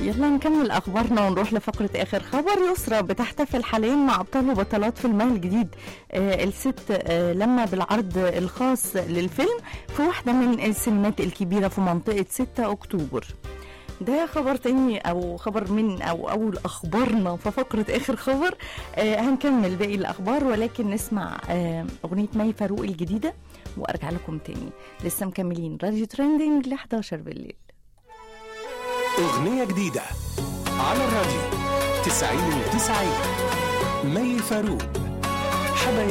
يلا نكمل اخبارنا ونروح لفقره اخر خبر يسرى بتحتفل حاليا مع ابطال وبطلات فيلمها الجديد آه الست آه لما بالعرض الخاص للفيلم في واحده من السينمات الكبيره في منطقه 6 اكتوبر ده خبر تاني او خبر من او اول اخبارنا في فقره اخر خبر آه هنكمل باقي الاخبار ولكن نسمع آه اغنيه مي فاروق الجديده وارجع لكم تاني لسه مكملين راديو ترندنج ل 11 بالليل أغنية جديدة على الراديو تسعين وتسعين مي فاروق حبايب